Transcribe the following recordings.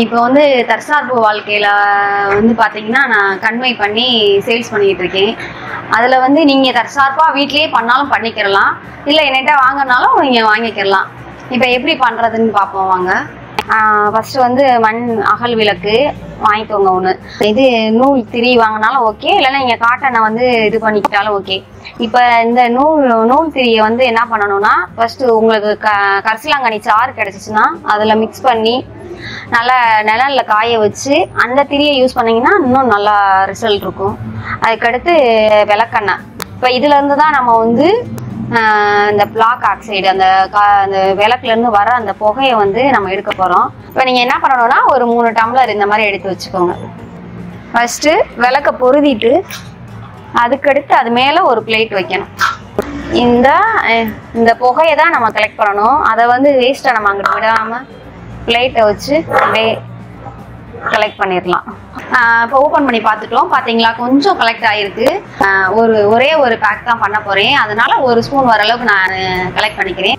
இப்போ வந்து தற்சார்பு வாழ்க்கையில வந்து பாத்தீங்கன்னா நான் கன்வை பண்ணி சேல்ஸ் பண்ணிட்டு இருக்கேன் அதுல வந்து நீங்க தற்சார்பா வீட்லயே பண்ணாலும் பண்ணிக்கிறலாம் இல்ல என்கிட்ட வாங்கினாலும் நீங்க வாங்கிக்கிறலாம் இப்போ எப்படி பண்றதுன்னு பார்ப்போம் வாங்க ஃபர்ஸ்ட் வந்து மண் அகல் விளக்கு வாங்கிக்கோங்க ஒன்று இது நூல் திரி வாங்கினாலும் ஓகே இல்லைன்னா நீங்கள் காட்டனை வந்து இது பண்ணிக்கிட்டாலும் ஓகே இப்போ இந்த நூல் நூல் திரியை வந்து என்ன பண்ணணும்னா ஃபர்ஸ்ட் உங்களுக்கு க கரிசலாங்கண்ணி சாறு கிடச்சிச்சின்னா அதில் மிக்ஸ் பண்ணி நல்லா நிழல்ல காய வச்சு அந்த திரியை யூஸ் பண்ணீங்கன்னா இன்னும் நல்லா ரிசல்ட் இருக்கும் அதுக்கடுத்து விளக்கெண்ணெய் இப்போ இதுல இருந்து தான் நம்ம வந்து ஆஹ், இந்த பிளாக் ஆக்சைடு அந்த கா- அந்த விளக்குல இருந்து வர அந்த புகையை வந்து நம்ம எடுக்க போறோம் இப்போ நீங்க என்ன பண்ணணும்னா ஒரு மூணு டம்ளர் இந்த மாதிரி எடுத்து வச்சுக்கோங்க ஃபர்ஸ்ட் விளக்க பொருதிட்டு அதுக்கடுத்து அது மேல ஒரு பிளேட் வைக்கணும் இந்த அஹ், இந்த புகையை தான் நம்ம கலெக்ட் பண்ணணும் அதை வந்து வேஸ்ட்டை நம்ம அங்கிட்டு விடாம பிளேட்டை வச்சு அப்படியே கலெக்ட் பண்ணிடலாம் இப்போ ஓப்பன் பண்ணி பார்த்துட்டோம் பார்த்தீங்களா கொஞ்சம் கலெக்ட் ஆயிருக்கு ஆஹ் ஒரு ஒரே ஒரு பேக் தான் பண்ண போறேன் அதனால ஒரு ஸ்பூன் வர அளவுக்கு நான் கலெக்ட் பண்ணிக்கிறேன்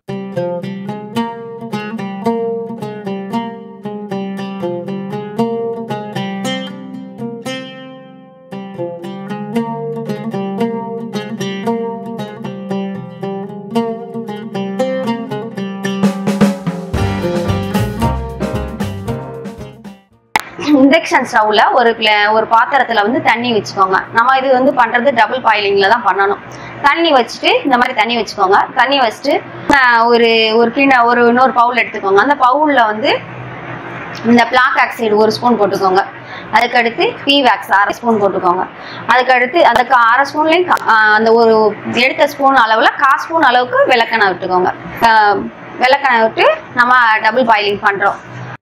இண்டக்ஷன் ஸ்டவ்ல ஒரு pla- ஒரு பாத்திரத்துல வந்து தண்ணி வச்சுக்கோங்க நம்ம இது வந்து பண்றது டபுள் பாயிலிங்ல தான் பண்ணணும் தண்ணி வச்சுட்டு இந்த மாதிரி தண்ணி வச்சுக்கோங்க தண்ணி வச்சுட்டு ஆஹ், ஒரு ஒரு கிண்ண ஒரு இன்னொரு பவுல் எடுத்துக்கோங்க அந்த பவுல்ல வந்து இந்த பிளாக் ஆக்சைடு ஒரு ஸ்பூன் போட்டுக்கோங்க அதுக்கடுத்து பி வேக்ஸ் அரை ஸ்பூன் போட்டுக்கோங்க அதுக்கடுத்து அதுக்கு அரை ஸ்பூன்லேயும் அந்த ஒரு எடுத்த ஸ்பூன் அளவில் கா ஸ்பூன் அளவுக்கு விளக்கெண்ணெய் விட்டுக்கோங்க ஆஹ், விளக்கெண்ணெய் விட்டு நம்ம டபுள் பாயிலிங் பண்ணுறோம்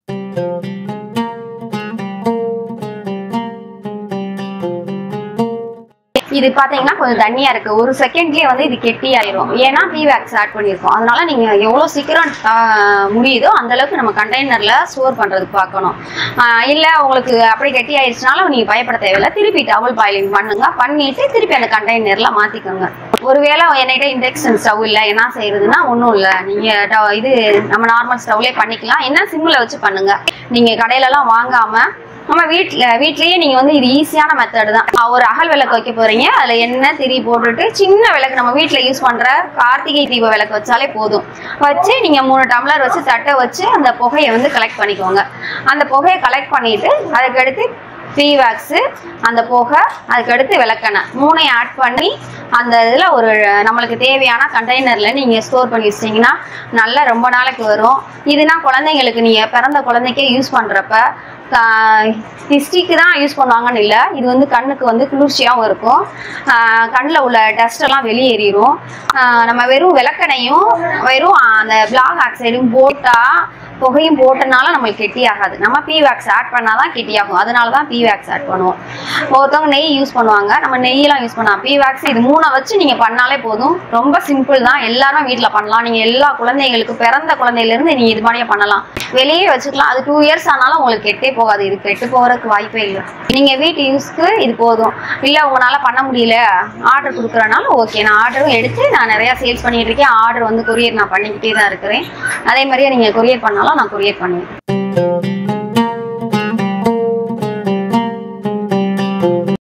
இது பாத்தீங்கன்னா கொஞ்சம் தண்ணியா இருக்கு ஒரு செகண்ட்லயே வந்து இது கெட்டியாயிரும் ஏன்னா பி வேக்ஸ் ஆட் பண்ணியிருக்கோம் அதனால நீங்க எவ்வளவு சீக்கிரம் ஆஹ், முடியுதோ அந்த அளவுக்கு நம்ம கண்டெய்னர்ல ஸ்டோர் பண்றதுக்கு பார்க்கணும் ஆஹ், இல்ல உங்களுக்கு அப்படி கெட்டி ஆயிடுச்சுனாலும் நீங்க பயப்பட தேவையில்ல திருப்பி டபுள் பாயிலிங் பண்ணுங்க பண்ணிட்டு திருப்பி அந்த கண்டெய்னர்ல மாத்திக்கோங்க ஒருவேளை என்கிட்ட இண்டக்ஷன் ஸ்டவ் இல்ல என்ன செய்யறதுன்னா ஒன்றும் இல்லை நீங்க ட- இது நம்ம நார்மல் ஸ்டவ்லேயே பண்ணிக்கலாம் என்ன சிம்ல வச்சு பண்ணுங்க நீங்க கடையில எல்லாம் வாங்காம நம்ம வீட்ல வீட்லயே நீங்க வந்து இது ஈஸியான மெத்தட் தான் ஆஹ் ஒரு அகல் விளக்கு வைக்க போறீங்க அதுல எண்ணெய் திரி போட்டுட்டு சின்ன விளக்கு நம்ம வீட்ல யூஸ் பண்ற கார்த்திகை தீப விளக்கு வச்சாலே போதும் வச்சு நீங்க மூணு டம்ளர் வச்சு தட்டை வச்சு அந்த புகையை வந்து கலெக்ட் பண்ணிக்கோங்க அந்த புகையை கலெக்ட் பண்ணிட்டு அதுக்கடுத்து பீ வேக்ஸு அந்த புகை அதுக்கடுத்து விளக்கெண்ணெய் மூணையும் ஆட் பண்ணி அந்த இதில் ஒரு நம்மளுக்கு தேவையான கண்டெய்னரில் நீங்கள் ஸ்டோர் பண்ணி வச்சிட்டிங்கன்னா நல்லா ரொம்ப நாளைக்கு வரும் இதுனா குழந்தைங்களுக்கு நீங்கள் பிறந்த குழந்தைக்கே யூஸ் பண்ணுறப்ப ஹிஸ்டிக்கு தான் யூஸ் பண்ணுவாங்கன்னு இல்லை இது வந்து கண்ணுக்கு வந்து குளிர்ச்சியாகவும் இருக்கும் கண்ணில் உள்ள டஸ்ட் எல்லாம் வெளியேறிடும் ஆஹ் நம்ம வெறும் விளக்கெண்ணையும் வெறும் அந்த பிளாக் ஆக்சைடும் போட்டால் புகையும் போட்டனால நம்மளுக்கு கெட்டி ஆகாது நம்ம பி வேக்ஸ் ஆட் பண்ணாதான் கெட்டி ஆகும் அதனால தான் பி வேக்ஸ் ஆட் பண்ணுவோம் ஒருத்தவங்க நெய் யூஸ் பண்ணுவாங்க நம்ம நெய்யெல்லாம் யூஸ் பண்ணலாம் பி வேக்ஸ் இது மூணை வச்சு நீங்கள் பண்ணாலே போதும் ரொம்ப சிம்பிள் தான் எல்லாரும் வீட்டில் பண்ணலாம் நீங்கள் எல்லா குழந்தைங்களுக்கு பிறந்த குழந்தையிலேருந்து நீங்கள் இது மாதிரியே பண்ணலாம் வெளியே வச்சுக்கலாம் அது டூ இயர்ஸ் ஆனாலும் உங்களுக்கு கெட்டே போகாது இது கெட்டு போகிறதுக்கு வாய்ப்பே இல்லை நீங்கள் வீட்டு யூஸ்க்கு இது போதும் இல்லை உங்களால் பண்ண முடியல ஆர்டர் கொடுக்குறனால ஓகே நான் ஆர்டரும் எடுத்து நான் நிறையா சேல்ஸ் பண்ணிட்டு இருக்கேன் ஆர்டர் வந்து கொரியர் நான் பண்ணிக்கிட்டே தான் இருக்கிறேன் அதே மாதிரியே நீங்கள் கொரியர் பண்ணாலும் நான் கொரியர் பண்ணுவேன்